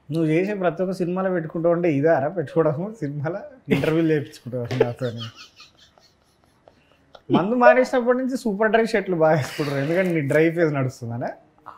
నువ్వు చేసే ప్రతి ఒక్క సినిమాలో పెట్టుకుంటూ ఉంటే ఇదారా పెట్టుకోవడం సినిమాలో ఇంటర్వ్యూలు చేయించుకుంటావు నాతో మందు మానేసినప్పటి నుంచి సూపర్ డ్రై షర్ట్లు బాగా వేసుకుంటారు ఎందుకంటే నీ డ్రై ఫేజ్ నడుస్తుందనే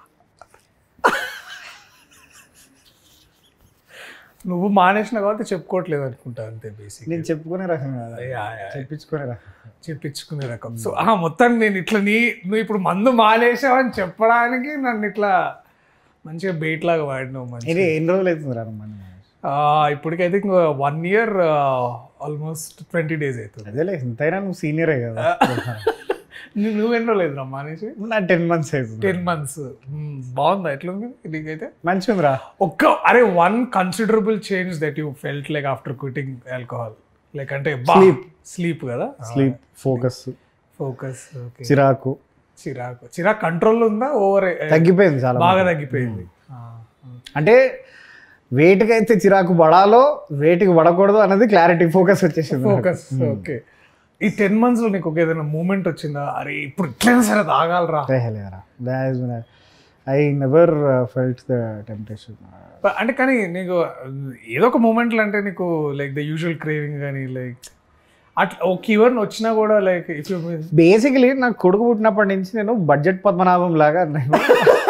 నువ్వు మానేసిన కాబట్టి చెప్పుకోవట్లేదు అనుకుంటా అంతే బేసిక్ నేను చెప్పుకునే రకం కదా చెప్పించుకునే రకం చెప్పించుకునే రకం సో ఆ మొత్తం నేను ఇట్లా నీ నువ్వు ఇప్పుడు మందు మానేసావని చెప్పడానికి నన్ను ఇట్లా మంచిగా బెయిట్ లాగా వాడినావు మంచి ఇది ఎన్ని రోజులు అవుతుంది రా మందు మానేసి? ఇప్పటికైతే one year almost twenty days అవుతుంది అదేలే ఎంతైనా నువ్వు సీనియరే కదా నువ్వు నువ్వు ఎన్నో లేదురా మానేసి నా టెన్ మంత్స్ అవుతుంది టెన్ మంత్స్ బాగుందా ఎట్లుంది నీకైతే మంచిగా ఉందిరా ఒక్క అరే one considerable change that you felt like after quitting alcohol like అంటే Sleep. స్లీప్ కదా స్లీప్ ఫోకస్ ఫోకస్ ఓకే చిరాకు చిరాకు చిరాకు కంట్రోల్ ఉందా ఓవర్ తగ్గిపోయింది చాలా బాగా తగ్గిపోయింది అంటే వేటికి అయితే చిరాకు పడాలో వేటికి పడకూడదు అన్నది క్లారిటీ ఫోకస్ వచ్చేసింది నాకు. ఫోకస్ ఓకే ఈ టెన్ మంత్స్ లో నీకు ఒక ఏదైనా మూమెంట్ వచ్చిందా అరే ఇప్పుడు ఇట్లైనా సరే తాగాలరా ఏ లేదురా. That is when I- I never uh, felt the temptation. అంటే కానీ నీకు ఏదో ఒక మూమెంట్లు అంటే నీకు లైక్ ద యూజువల్ క్రేవింగ్ కానీ లైక్ అట్లా ఒక ఈవెన్ వచ్చినా కూడా లైక్ ఇఫ్ యూ బేసికలీ నాకు కొడుకు పుట్టినప్పటి నుంచి నేను బడ్జెట్ పద్మనాభం లాగా నేను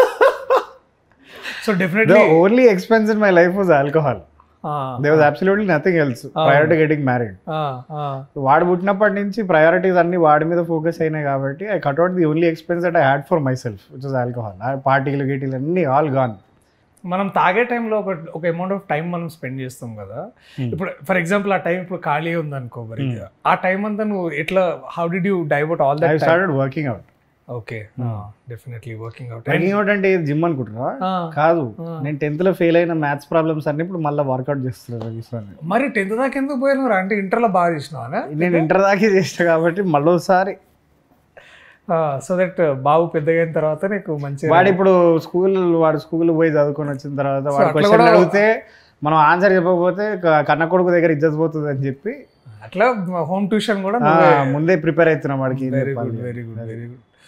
so the definitely only expense in my life was alcohol they was absolutely nothing else priority getting married వాడు పుట్టినప్పటి నుంచి ప్రయారిటీస్ అన్ని వాడి మీద ఫోకస్ అయినాయి కాబట్టి I cut out the only expense that I had for myself which is alcohol పార్టీలు గీటీలు అన్ని ఆల్ గాన్ మనం తాగే టైంలో ఒక ఒక అమౌంట్ ఆఫ్ టైం మనం స్పెండ్ చేస్తాం కదా ఇప్పుడు ఫర్ ఎగ్జాంపుల్ ఆ టైం ఇప్పుడు ఖాళీ ఉంది అనుకో మరి ఆ టైం అంతా నువ్వు ఎట్లా how did you divert all I that started working out okay definitely working out working out అంటే జిమ్ అనుకుంటున్నా కాదు నేను టెన్త్ లో ఫెయిల్ అయిన మ్యాథ్స్ ప్రాబ్లమ్స్ అన్ని ఇప్పుడు మళ్ళీ వర్కౌట్ చేస్తున్నాను కూర్చొని. మరి టెన్త్ దాకా ఎందుకు పోయినారు అంటే ఇంటర్లో బాగా చేసినావా నేను ఇంటర్ దాకా చేసిన కాబట్టి మళ్ళీ ఒకసారి సో దట్ బాబు పెద్దగా అయిన తర్వాత నీకు మంచి వాడు ఇప్పుడు స్కూల్ వాడు స్కూల్ పోయి చదువుకొని వచ్చిన తర్వాత వాడు అట్లా క్వశ్చన్ కూడా- అడిగితే మనం ఆన్సర్ చెప్పకపోతే క- కన్న కొడుకు దగ్గర ఇజ్జత్ పోతుంది అని చెప్పి అట్లా హోమ్ ట్యూషన్ కూడా ఆ, ముందే ప్రిపేర్ అవుతున్నాం వాడికి very good very good very good